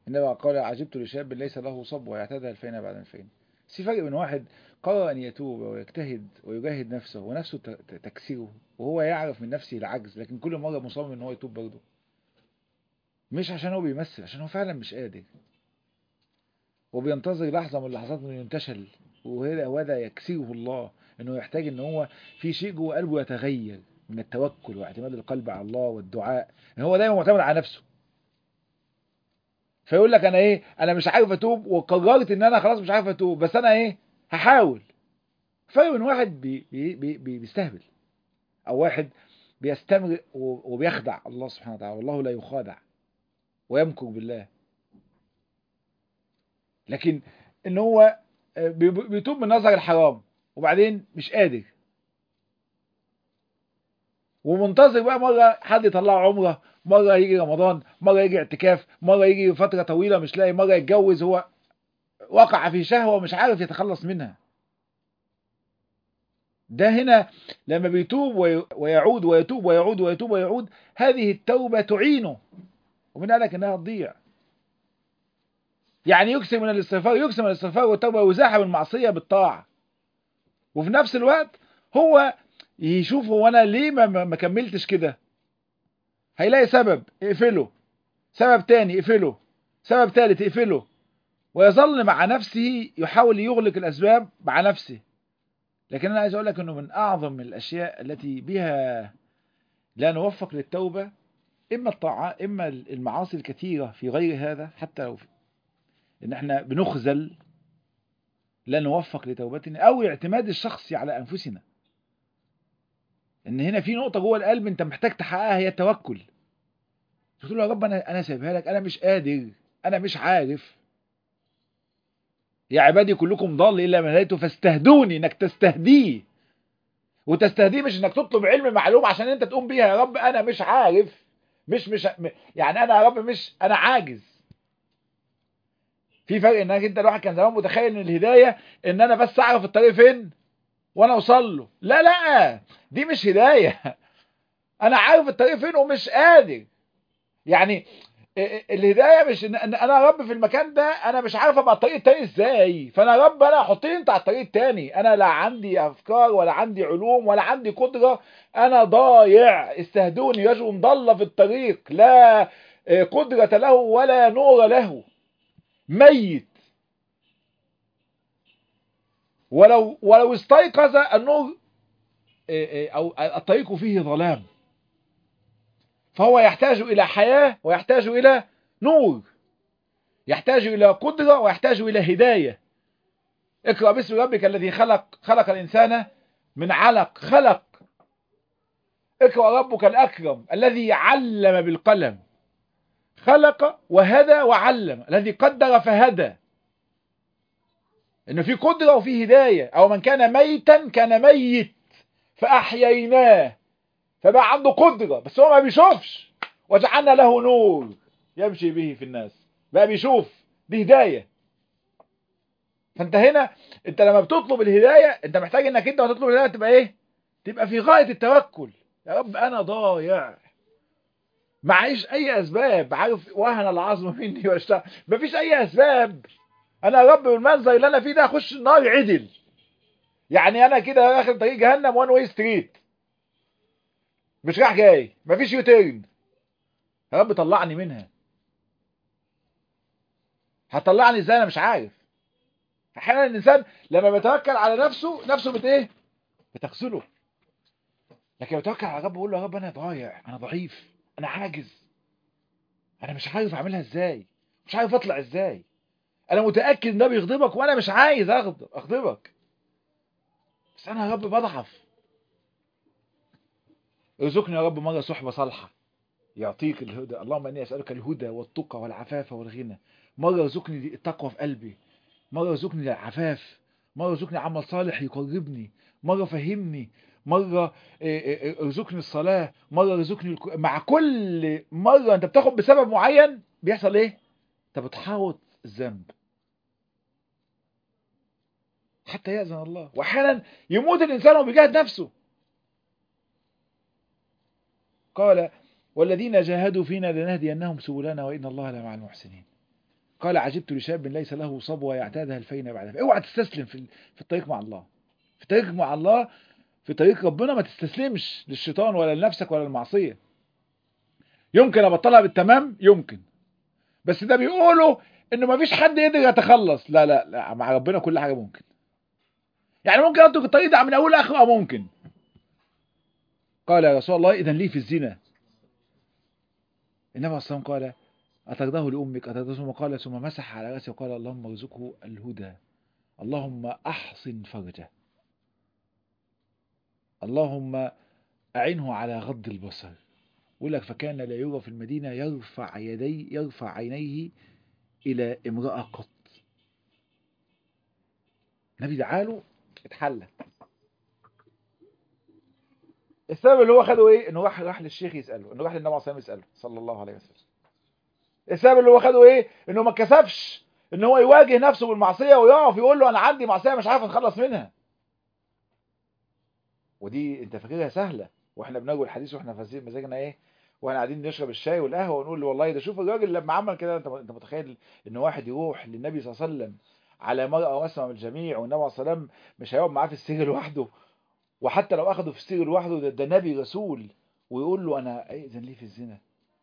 إنما قال عجبت لشاب ليس له صب ويعتدى الفين بعد الفين بس في فرق بين واحد قرر أن يتوب ويجتهد ويجاهد نفسه ونفسه ت- ت- تكسره وهو يعرف من نفسه العجز لكن كل مرة مصمم ان هو يتوب برضه مش عشان هو بيمثل عشان هو فعلا مش قادر وبينتظر لحظة من اللحظات انه ينتشل وهذا وهذا يكسره الله انه يحتاج ان هو في شيء جوه قلبه يتغير من التوكل واعتماد القلب على الله والدعاء ان هو دايما معتمد على نفسه فيقول لك انا ايه انا مش عارف اتوب وقررت ان انا خلاص مش عارف اتوب بس انا ايه هحاول فرق من واحد بي بي بي بي بيستهبل او واحد بيستمر و- وبيخدع الله سبحانه وتعالى والله لا يخادع ويمكر بالله لكن ان هو آه، بي- بي- بيتوب من نظر الحرام وبعدين مش قادر ومنتظر بقى مرة حد يطلعه عمرة مرة يجي رمضان مرة يجي اعتكاف مرة يجي فترة طويلة مش لاقي مرة يتجوز هو وقع في شهوة ومش عارف يتخلص منها ده هنا لما بيتوب وي- ويعود ويتوب ويعود ويتوب ويعود هذه التوبة تعينه ومن قال لك انها تضيع يعني يكسر من الاستغفار يكسر من الاستغفار والتوبة ويزاحم المعصية بالطاعة وفي نفس الوقت هو يشوف هو انا ليه ما, ما ما كملتش كده هيلاقي سبب اقفله سبب تاني اقفله سبب تالت اقفله ويظل مع نفسه يحاول يغلق الاسباب مع نفسه لكن انا عايز اقول لك انه من اعظم الاشياء التي بها لا نوفق للتوبه اما الطاعات اما المعاصي الكثيره في غير هذا حتى لو في ان احنا بنخزل لا نوفق لتوبتنا او اعتماد الشخصي على انفسنا ان هنا في نقطه جوه القلب انت محتاج تحققها هي التوكل تقول له يا رب انا انا سايبها لك انا مش قادر انا مش عارف يا عبادي كلكم ضال الا من هديته فاستهدوني انك تستهديه وتستهديه مش انك تطلب علم معلوم عشان انت تقوم بيها يا رب انا مش عارف مش مش م- يعني انا يا رب مش انا عاجز في فرق انك انت الواحد كان زمان متخيل ان الهدايه ان انا بس اعرف الطريق فين وانا اوصل له لا لا دي مش هدايه انا عارف الطريق فين ومش قادر يعني الهدايه مش ان إن انا يا رب في المكان ده انا مش عارف ابقى الطريق التاني ازاي فانا يا رب انا حطني انت على الطريق التاني انا لا عندي افكار ولا عندي علوم ولا عندي قدره انا ضايع استهدوني رجل ضل في الطريق لا قدره له ولا نور له ميت ولو ولو استيقظ النور او الطريق فيه ظلام فهو يحتاج إلى حياة ويحتاج إلى نور يحتاج إلى قدرة ويحتاج إلى هداية اقرأ باسم ربك الذي خلق خلق الإنسان من علق خلق اقرأ ربك الأكرم الذي علم بالقلم خلق وهدى وعلم الذي قدر فهدى إنه في قدرة وفي هداية أو من كان ميتا كان ميت فأحييناه فبقى عنده قدرة بس هو ما بيشوفش وجعلنا له نور يمشي به في الناس بقى بيشوف دي هداية فانت هنا انت لما بتطلب الهداية انت محتاج انك انت وتطلب الهداية تبقى ايه تبقى في غاية التوكل يا رب انا ضايع معيش اي اسباب عارف وهن العظم مني واشتغل مفيش اي اسباب انا يا رب بالمنظر اللي انا فيه ده اخش النار عدل يعني انا كده داخل طريق جهنم وان واي ستريت مش رايح جاي مفيش يوتيرن يا رب طلعني منها هتطلعني ازاي انا مش عارف احيانا الانسان لما بيتوكل على نفسه نفسه بت ايه بتغسله لكن بيتوكل على رب بيقول له يا رب انا ضايع انا ضعيف انا عاجز انا مش عارف اعملها ازاي مش عارف اطلع ازاي انا متاكد ان ده بيغضبك وانا مش عايز اغضب اغضبك بس انا يا رب بضعف ارزقني يا رب مرة صحبة صالحة يعطيك الهدى اللهم اني اسألك الهدى والتقى والعفاف والغنى مرة ارزقني التقوى في قلبي مرة ارزقني العفاف مرة ارزقني عمل صالح يقربني مرة فهمني مرة ارزقني الصلاة مرة ارزقني مع كل مرة انت بتاخد بسبب معين بيحصل ايه انت بتحاوط الذنب حتى يأذن الله واحيانا يموت الانسان وبيجاهد نفسه قال والذين جاهدوا فينا لنهدينهم سبلنا وإن الله لمع المحسنين قال عجبت لشاب ليس له صبوة يعتادها الفين بعد اوعى تستسلم في في الطريق مع الله في الطريق مع الله في طريق ربنا ما تستسلمش للشيطان ولا لنفسك ولا للمعصية يمكن ابطلها بالتمام يمكن بس ده بيقولوا انه ما فيش حد يقدر يتخلص لا لا لا مع ربنا كل حاجة ممكن يعني ممكن اترك الطريق ده من اول لاخره اه ممكن قال يا رسول الله اذا لي في الزنا النبي صلى الله عليه وسلم قال أترضاه لأمك أترضاه ثم قال ثم مسح على رأسه وقال اللهم ارزقه الهدى اللهم أحصن فرجه اللهم أعنه على غض البصر يقول لك فكان لا يرى في المدينة يرفع يدي يرفع عينيه إلى امرأة قط النبي دعاله اتحلى السبب اللي هو خده ايه انه راح راح للشيخ يساله انه راح للنبي عليه الصلاه والسلام يساله صلى الله عليه وسلم السبب اللي هو خده ايه انه ما اتكسفش ان هو يواجه نفسه بالمعصيه ويقف يقول له انا عندي معصيه مش عارف اتخلص منها ودي انت فاكرها سهله واحنا بنقول الحديث واحنا فازين مزاجنا ايه واحنا قاعدين نشرب الشاي والقهوه ونقول له والله ده شوف الراجل لما عمل كده انت انت متخيل ان واحد يروح للنبي صلى الله عليه وسلم على مرأة واسمة من الجميع والنبي عليه الصلاه والسلام مش هيقعد معاه في السجن لوحده وحتى لو اخده في السجن لوحده ده, ده نبي رسول ويقول له انا اذن ليه في الزنا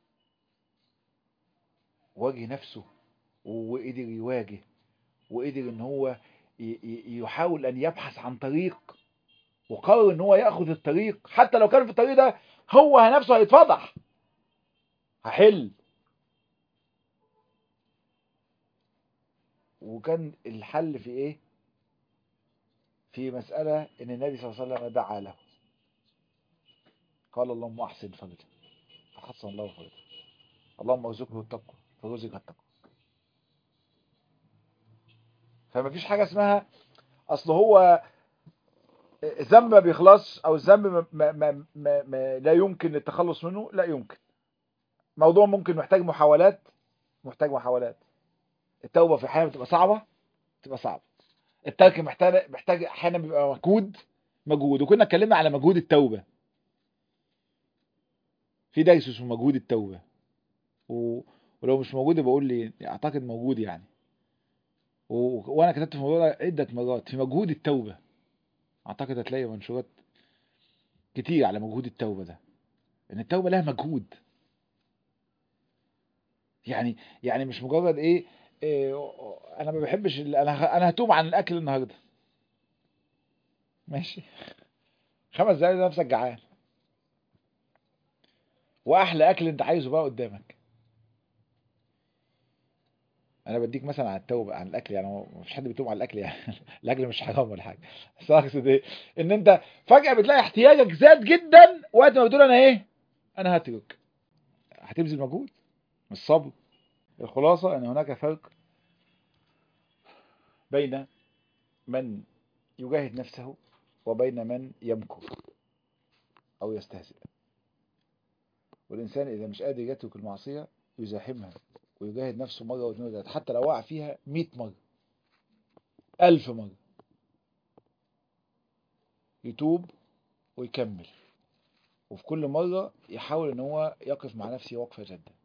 واجه نفسه وقدر يواجه وقدر ان هو يحاول ان يبحث عن طريق وقرر ان هو ياخذ الطريق حتى لو كان في الطريق ده هو نفسه هيتفضح هحل وكان الحل في ايه في مسألة ان النبي صلى الله عليه وسلم دعا له قال اللهم احسن فرجه فحسن الله فرجه اللهم ارزقه التقوى فرزق التقوى فما فيش حاجة اسمها اصل هو الذنب ما بيخلص او الذنب ما ما ما ما ما لا يمكن التخلص منه لا يمكن موضوع ممكن محتاج محاولات محتاج محاولات التوبة في احيانا بتبقى صعبة بتبقى صعبة الترك محتاج محتاج احيانا بيبقى مجهود مجهود وكنا اتكلمنا على مجهود التوبة في درس اسمه مجهود التوبة و... ولو مش موجود بقول لي اعتقد موجود يعني و... وانا كتبت في الموضوع ده عدة مرات في مجهود التوبة اعتقد هتلاقي منشورات كتير على مجهود التوبة ده ان التوبة لها مجهود يعني يعني مش مجرد ايه, إيه انا ما بحبش انا انا هتوب عن الاكل النهارده ماشي خمس دقايق نفسك جعان واحلى اكل انت عايزه بقى قدامك انا بديك مثلا على التوبه عن الاكل يعني ما فيش حد بيتوب على الاكل يعني الاكل مش حرام ولا حاجه بس اقصد ايه ان انت فجاه بتلاقي احتياجك زاد جدا وقت ما بتقول انا ايه انا هترك هتبذل مجهود مش صبر الخلاصه ان هناك فرق بين من يجاهد نفسه وبين من يمكر او يستهزئ والانسان اذا مش قادر يترك المعصيه يزاحمها ويجاهد نفسه مرة واثنين وثلاثة حتى لو وقع فيها 100 مرة ألف مرة يتوب ويكمل وفي كل مرة يحاول ان هو يقف مع نفسه وقفة جادة